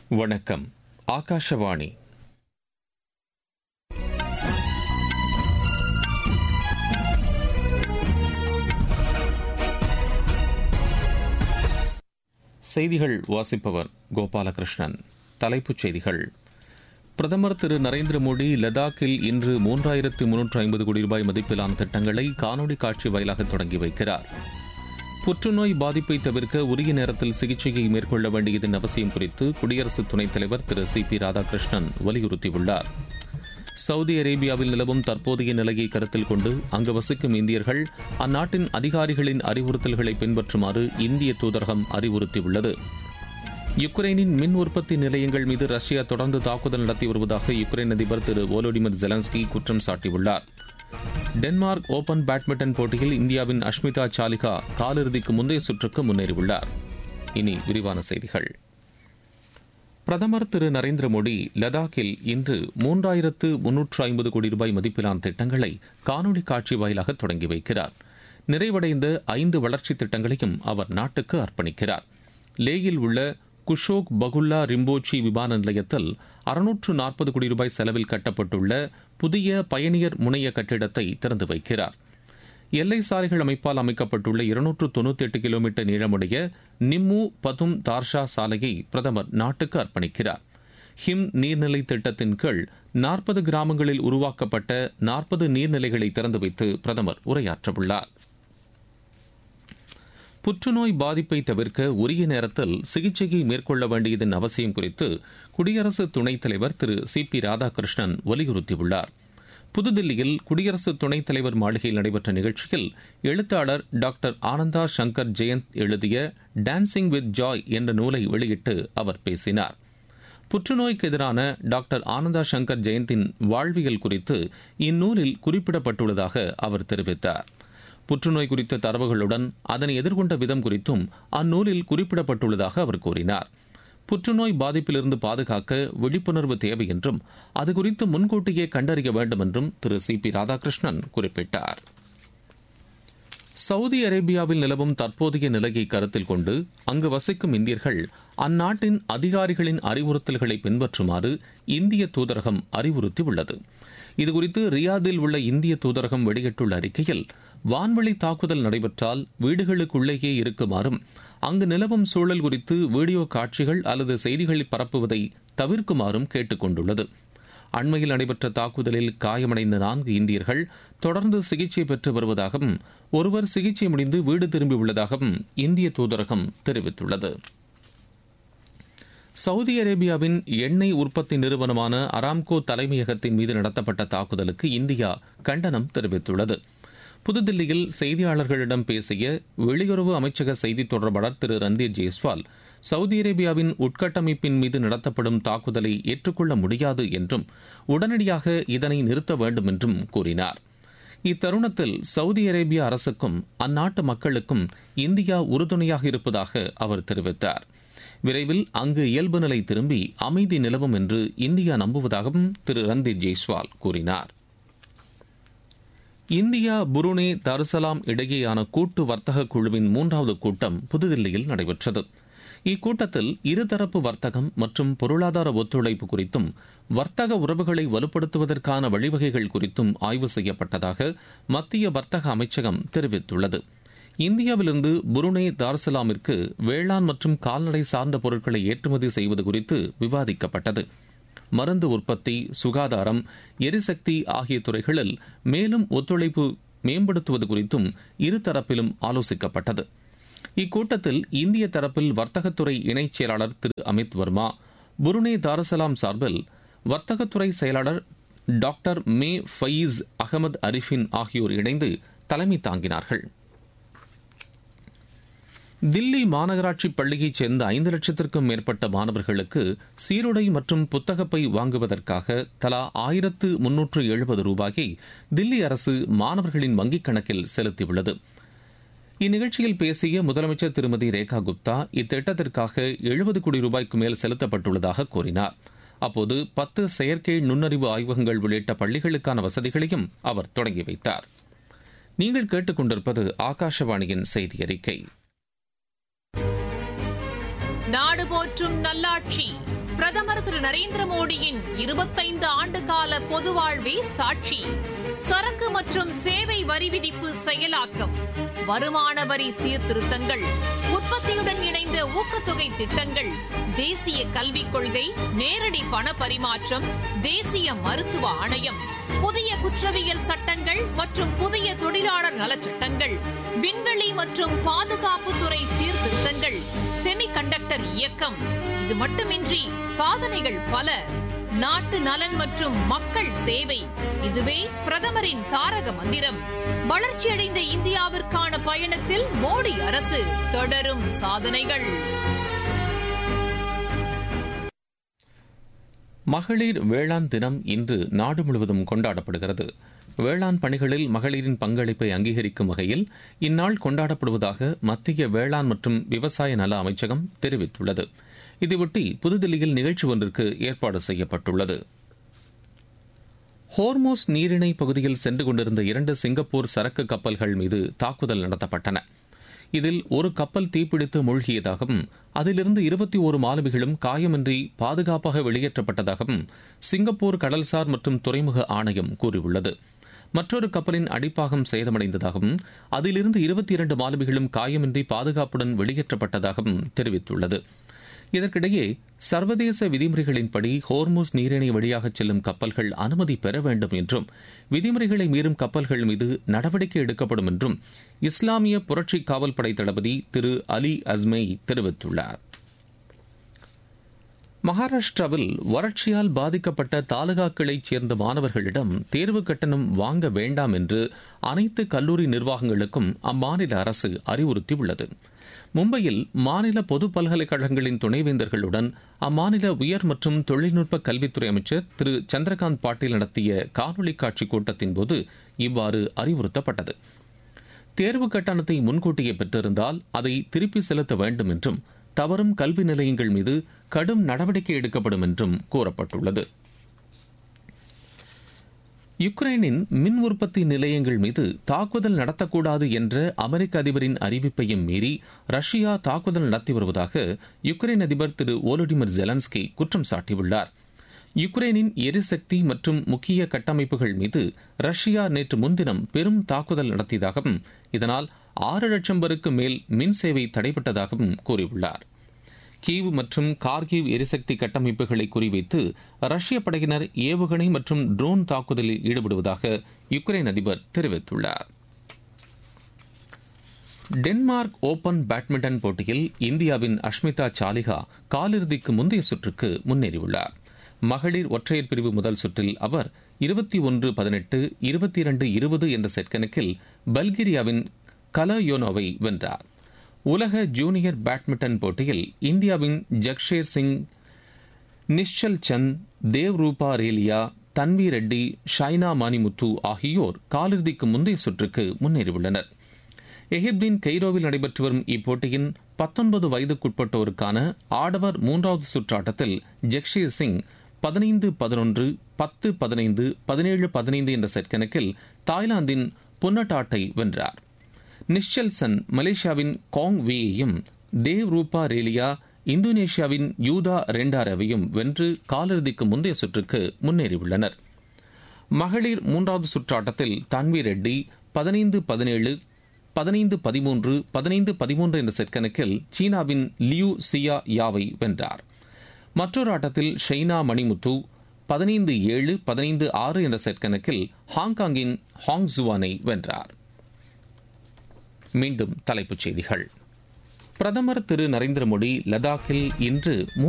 வணக்கம் ஆகாஷவாணி செய்திகள் வாசிப்பவர் கோபாலகிருஷ்ணன் தலைப்புச் செய்திகள் பிரதமர் திரு நரேந்திர மோடி லடாக்கில் இன்று மூன்றாயிரத்து முன்னூற்று ஐம்பது கோடி ரூபாய் மதிப்பிலான திட்டங்களை காணொலி காட்சி வாயிலாக தொடங்கி வைக்கிறார் புற்றுநோய் பாதிப்பை தவிர்க்க உரிய நேரத்தில் சிகிச்சையை மேற்கொள்ள வேண்டியதன் அவசியம் குறித்து குடியரசு துணைத் தலைவர் திரு சி பி ராதாகிருஷ்ணன் வலியுறுத்தியுள்ளார் சவுதி அரேபியாவில் நிலவும் தற்போதைய நிலையை கருத்தில் கொண்டு அங்கு வசிக்கும் இந்தியர்கள் அந்நாட்டின் அதிகாரிகளின் அறிவுறுத்தல்களை பின்பற்றுமாறு இந்திய தூதரகம் அறிவுறுத்தியுள்ளது யுக்ரைனின் மின் உற்பத்தி நிலையங்கள் மீது ரஷ்யா தொடர்ந்து தாக்குதல் நடத்தி வருவதாக யுக்ரைன் அதிபர் திரு ஓலோடிமிர் ஜெலன்ஸ்கி குற்றம் சாட்டியுள்ளார் டென்மார்க் ஓபன் பேட்மிண்டன் போட்டியில் இந்தியாவின் அஷ்மிதா சாலிகா காலிறுதிக்கு முந்தைய சுற்றுக்கு முன்னேறியுள்ளார் இனி விரிவான செய்திகள் பிரதமர் திரு நரேந்திர மோடி லடாக்கில் இன்று மூன்றாயிரத்து முன்னூற்று ஐம்பது கோடி ரூபாய் மதிப்பிலான திட்டங்களை காணொலி காட்சி வாயிலாக தொடங்கி வைக்கிறார் நிறைவடைந்த ஐந்து வளர்ச்சித் திட்டங்களையும் அவர் நாட்டுக்கு அர்ப்பணிக்கிறார் லேயில் உள்ள குஷோக் பகுல்லா ரிம்போச்சி விமான நிலையத்தில் அறுநூற்று நாற்பது கோடி ரூபாய் செலவில் கட்டப்பட்டுள்ள புதிய பயணியர் முனைய கட்டிடத்தை திறந்து வைக்கிறார் எல்லை சாலைகள் அமைப்பால் அமைக்கப்பட்டுள்ள இருநூற்று தொன்னூத்தி எட்டு கிலோமீட்டர் நீளமுடைய நிம்மு பதும் தார்ஷா சாலையை பிரதமர் நாட்டுக்கு அர்ப்பணிக்கிறார் ஹிம் நீர்நிலை திட்டத்தின் கீழ் நாற்பது கிராமங்களில் உருவாக்கப்பட்ட நாற்பது நீர்நிலைகளை திறந்து வைத்து பிரதமர் உரையாற்றவுள்ளார் புற்றுநோய் பாதிப்பை தவிர்க்க உரிய நேரத்தில் சிகிச்சையை மேற்கொள்ள வேண்டியதன் அவசியம் குறித்து குடியரசு துணைத் தலைவர் திரு சி பி ராதாகிருஷ்ணன் வலியுறுத்தியுள்ளார் புதுதில்லியில் குடியரசு துணைத் தலைவர் மாளிகையில் நடைபெற்ற நிகழ்ச்சியில் எழுத்தாளர் டாக்டர் ஆனந்தா சங்கர் ஜெயந்த் எழுதிய டான்சிங் வித் ஜாய் என்ற நூலை வெளியிட்டு அவர் பேசினார் புற்றுநோய்க்கு எதிரான டாக்டர் ஆனந்தா சங்கர் ஜெயந்தின் வாழ்வியல் குறித்து இந்நூலில் குறிப்பிடப்பட்டுள்ளதாக அவர் தெரிவித்தார் புற்றுநோய் குறித்த தரவுகளுடன் அதனை எதிர்கொண்ட விதம் குறித்தும் அந்நூலில் குறிப்பிடப்பட்டுள்ளதாக அவர் கூறினார் புற்றுநோய் பாதிப்பிலிருந்து பாதுகாக்க விழிப்புணர்வு தேவை என்றும் அது குறித்து முன்கூட்டியே கண்டறிய வேண்டும் என்றும் திரு சி பி ராதாகிருஷ்ணன் குறிப்பிட்டார் சவுதி அரேபியாவில் நிலவும் தற்போதைய நிலையை கருத்தில் கொண்டு அங்கு வசிக்கும் இந்தியர்கள் அந்நாட்டின் அதிகாரிகளின் அறிவுறுத்தல்களை பின்பற்றுமாறு இந்திய தூதரகம் அறிவுறுத்தியுள்ளது இதுகுறித்து ரியாதில் உள்ள இந்திய தூதரகம் வெளியிட்டுள்ள அறிக்கையில் வான்வழி தாக்குதல் நடைபெற்றால் வீடுகளுக்குள்ளேயே இருக்குமாறும் அங்கு நிலவும் சூழல் குறித்து வீடியோ காட்சிகள் அல்லது செய்திகளை பரப்புவதை தவிர்க்குமாறும் கேட்டுக் கொண்டுள்ளது அண்மையில் நடைபெற்ற தாக்குதலில் காயமடைந்த நான்கு இந்தியர்கள் தொடர்ந்து சிகிச்சை பெற்று வருவதாகவும் ஒருவர் சிகிச்சை முடிந்து வீடு திரும்பியுள்ளதாகவும் இந்திய தூதரகம் தெரிவித்துள்ளது சவுதி அரேபியாவின் எண்ணெய் உற்பத்தி நிறுவனமான அராம்கோ தலைமையகத்தின் மீது நடத்தப்பட்ட தாக்குதலுக்கு இந்தியா கண்டனம் தெரிவித்துள்ளது புதுதில்லியில் செய்தியாளர்களிடம் பேசிய வெளியுறவு அமைச்சக செய்தி தொடர்பாளர் திரு ரந்தீர் ஜெய்ஸ்வால் சவுதி அரேபியாவின் உட்கட்டமைப்பின் மீது நடத்தப்படும் தாக்குதலை ஏற்றுக்கொள்ள முடியாது என்றும் உடனடியாக இதனை நிறுத்த வேண்டும் என்றும் கூறினார் இத்தருணத்தில் சவுதி அரேபிய அரசுக்கும் அந்நாட்டு மக்களுக்கும் இந்தியா உறுதுணையாக இருப்பதாக அவர் தெரிவித்தார் விரைவில் அங்கு இயல்பு நிலை திரும்பி அமைதி நிலவும் என்று இந்தியா நம்புவதாகவும் திரு ரந்தீர் ஜெய்ஸ்வால் கூறினார் இந்தியா புருனே தருசலாம் இடையேயான கூட்டு வர்த்தக குழுவின் மூன்றாவது கூட்டம் புதுதில்லியில் நடைபெற்றது இக்கூட்டத்தில் இருதரப்பு வர்த்தகம் மற்றும் பொருளாதார ஒத்துழைப்பு குறித்தும் வர்த்தக உறவுகளை வலுப்படுத்துவதற்கான வழிவகைகள் குறித்தும் ஆய்வு செய்யப்பட்டதாக மத்திய வர்த்தக அமைச்சகம் தெரிவித்துள்ளது இந்தியாவிலிருந்து புருனே தார்சலாமிற்கு வேளாண் மற்றும் கால்நடை சார்ந்த பொருட்களை ஏற்றுமதி செய்வது குறித்து விவாதிக்கப்பட்டது மருந்து உற்பத்தி சுகாதாரம் எரிசக்தி ஆகிய துறைகளில் மேலும் ஒத்துழைப்பு மேம்படுத்துவது குறித்தும் இருதரப்பிலும் ஆலோசிக்கப்பட்டது இக்கூட்டத்தில் இந்திய தரப்பில் வர்த்தகத்துறை இணைச் செயலாளர் திரு அமித் வர்மா புருனே தாரசலாம் சார்பில் வர்த்தகத்துறை செயலாளர் doctor May Fayeez Ahmad Arifin ஆகியோர் இணைந்து தலைமை தாங்கினார்கள் தில்லி மாநகராட்சி பள்ளியைச் சேர்ந்த ஐந்து லட்சத்திற்கும் மேற்பட்ட மாணவர்களுக்கு சீருடை மற்றும் புத்தகப்பை வாங்குவதற்காக தலா ஆயிரத்து முன்னூற்று எழுபது ரூபாயை தில்லி அரசு மாணவர்களின் வங்கிக் கணக்கில் செலுத்தியுள்ளது இந்நிகழ்ச்சியில் பேசிய முதலமைச்சர் திருமதி ரேகா குப்தா இத்திட்டத்திற்காக எழுபது கோடி ரூபாய்க்கு மேல் செலுத்தப்பட்டுள்ளதாக கூறினார் அப்போது பத்து செயற்கை நுண்ணறிவு ஆய்வகங்கள் உள்ளிட்ட பள்ளிகளுக்கான வசதிகளையும் அவர் தொடங்கி வைத்தார் நீங்கள் கேட்டுக்கொண்டிருப்பது ஆகாஷவாணியின் செய்தி அறிக்கை நாடு போற்றும் நல்லாட்சி பிரதமர் திரு நரேந்திர மோடியின் இருபத்தைந்து ஆண்டு கால பொது வாழ்வே சாட்சி சரக்கு மற்றும் சேவை வரி விதிப்பு செயலாக்கம் வருமான வரி சீர்திருத்தங்கள் உற்பத்தியுடன் இணைந்த ஊக்கத்தொகை திட்டங்கள் தேசிய கல்விக் கொள்கை நேரடி பண பரிமாற்றம் தேசிய மருத்துவ ஆணையம் புதிய குற்றவியல் சட்டங்கள் மற்றும் புதிய தொழிலாளர் நலச்சட்டங்கள் விண்வெளி மற்றும் பாதுகாப்புத்துறை சீர்திருத்தங்கள் செமிகண்டக்டர் இயக்கம் இது மட்டுமின்றி சாதனைகள் பல நாட்டு நலன் மற்றும் மக்கள் சேவை இதுவே பிரதமரின் தாரக மந்திரம் வளர்ச்சியடைந்த இந்தியாவிற்கான பயணத்தில் மோடி அரசு தொடரும் சாதனைகள் மகளிர் வேளாண் தினம் இன்று நாடு முழுவதும் கொண்டாடப்படுகிறது வேளாண் பணிகளில் மகளிரின் பங்களிப்பை அங்கீகரிக்கும் வகையில் இந்நாள் கொண்டாடப்படுவதாக மத்திய வேளாண் மற்றும் விவசாய நல அமைச்சகம் தெரிவித்துள்ளது இதையொட்டி புதுதில்லியில் நிகழ்ச்சி ஒன்றிற்கு ஏற்பாடு செய்யப்பட்டுள்ளது ஹோர்மோஸ் நீரிணை பகுதியில் சென்று கொண்டிருந்த இரண்டு சிங்கப்பூர் சரக்கு கப்பல்கள் மீது தாக்குதல் நடத்தப்பட்டன இதில் ஒரு கப்பல் தீப்பிடித்து மூழ்கியதாகவும் அதிலிருந்து இருபத்தி ஒரு மாலுமிகளும் காயமின்றி பாதுகாப்பாக வெளியேற்றப்பட்டதாகவும் சிங்கப்பூர் கடல்சார் மற்றும் துறைமுக ஆணையம் கூறியுள்ளது மற்றொரு கப்பலின் அடிப்பாகம் சேதமடைந்ததாகவும் அதிலிருந்து இருபத்தி இரண்டு மாலுமிகளும் காயமின்றி பாதுகாப்புடன் வெளியேற்றப்பட்டதாகவும் தெரிவித்துள்ளது இதற்கிடையே சர்வதேச விதிமுறைகளின்படி ஹோர்மோஸ் நீரிணை வழியாக செல்லும் கப்பல்கள் அனுமதி பெற வேண்டும் என்றும் விதிமுறைகளை மீறும் கப்பல்கள் மீது நடவடிக்கை எடுக்கப்படும் என்றும் இஸ்லாமிய புரட்சி காவல்படை தளபதி திரு அலி அஸ்மை தெரிவித்துள்ளார் மகாராஷ்டிராவில் வறட்சியால் பாதிக்கப்பட்ட தாலுகாக்களைச் சேர்ந்த மாணவர்களிடம் தேர்வு கட்டணம் வாங்க வேண்டாம் என்று அனைத்து கல்லூரி நிர்வாகங்களுக்கும் அம்மாநில அரசு அறிவுறுத்தியுள்ளது மும்பையில் மாநில பொது பல்கலைக்கழகங்களின் துணைவேந்தர்களுடன் அம்மாநில உயர் மற்றும் தொழில்நுட்ப கல்வித்துறை அமைச்சர் திரு சந்திரகாந்த் பாட்டீல் நடத்திய காணொலி காட்சி கூட்டத்தின்போது இவ்வாறு அறிவுறுத்தப்பட்டது தேர்வு கட்டணத்தை முன்கூட்டியே பெற்றிருந்தால் அதை திருப்பி செலுத்த வேண்டும் என்றும் தவறும் கல்வி நிலையங்கள் மீது கடும் நடவடிக்கை எடுக்கப்படும் என்றும் கூறப்பட்டுள்ளது யுக்ரைனின் மின் உற்பத்தி நிலையங்கள் மீது தாக்குதல் நடத்தக்கூடாது என்ற அமெரிக்க அதிபரின் அறிவிப்பையும் மீறி ரஷ்யா தாக்குதல் நடத்தி வருவதாக யுக்ரைன் அதிபர் திரு ஓலோடிமிர் ஜெலன்ஸ்கி குற்றம் சாட்டியுள்ளார் யுக்ரைனின் எரிசக்தி மற்றும் முக்கிய கட்டமைப்புகள் மீது ரஷ்யா நேற்று முன்தினம் பெரும் தாக்குதல் நடத்தியதாகவும் இதனால் ஆறு லட்சம் பேருக்கு மேல் மின் சேவை தடைபட்டதாகவும் கூறியுள்ளார் கீவ் மற்றும் கார்கிவ் எரிசக்தி கட்டமைப்புகளை குறிவைத்து ரஷ்ய படையினர் ஏவுகணை மற்றும் ட்ரோன் தாக்குதலில் ஈடுபடுவதாக யுக்ரைன் அதிபர் தெரிவித்துள்ளார் டென்மார்க் ஓபன் பேட்மிண்டன் போட்டியில் இந்தியாவின் அஷ்மிதா சாலிகா காலிறுதிக்கு முந்தைய சுற்றுக்கு முன்னேறியுள்ளார் மகளிர் ஒற்றையர் பிரிவு முதல் சுற்றில் அவர் இருபத்தி ஒன்று பதினெட்டு இருபத்தி இரண்டு இருபது என்ற செட் கணக்கில் பல்கேரியாவின் கலயோனோவை வென்றார் உலக ஜூனியர் பேட்மிண்டன் போட்டியில் இந்தியாவின் ஜக்ஷேர் சிங் நிஷல் சந்த் தேவ் ரூபா ரேலியா தன்வி ரெட்டி ஷைனா மானிமுத்து ஆகியோர் காலிறுதிக்கு முந்தைய சுற்றுக்கு முன்னேறியுள்ளனர் எகிப்தின் கெய்ரோவில் நடைபெற்று வரும் இப்போட்டியின் பத்தொன்பது வயதுக்குட்பட்டோருக்கான ஆடவர் மூன்றாவது சுற்றாட்டத்தில் ஜக்ஷீர் சிங் பதினைந்து பதினொன்று பத்து பதினைந்து பதினேழு பதினைந்து என்ற செட் கணக்கில் தாய்லாந்தின் புன்னட்டாட்டை வென்றார் நிஷல் சன் மலேசியாவின் காங் வியையும் தேவ் ரூபா ரேலியா இந்தோனேஷியாவின் யூதா ரெண்டாரவையும் வென்று காலிறுதிக்கு முந்தைய சுற்றுக்கு முன்னேறியுள்ளனர் மகளிர் மூன்றாவது சுற்றாட்டத்தில் தன்வி ரெட்டி பதினைந்து பதினேழு பதினைந்து பதிமூன்று பதினைந்து பதிமூன்று என்ற செட் கணக்கில் சீனாவின் லியூ சியா யாவை வென்றார் மற்றொரு ஆட்டத்தில் ஷெய்னா மணிமுத்து பதினைந்து ஏழு பதினைந்து ஆறு என்ற செட் கணக்கில் ஹாங்காங்கின் ஹாங் ஜுவானை வென்றார் மீண்டும் தலைப்புச் செய்திகள் பிரதமர் திரு நரேந்திர மோடி லடாக்கில் இன்று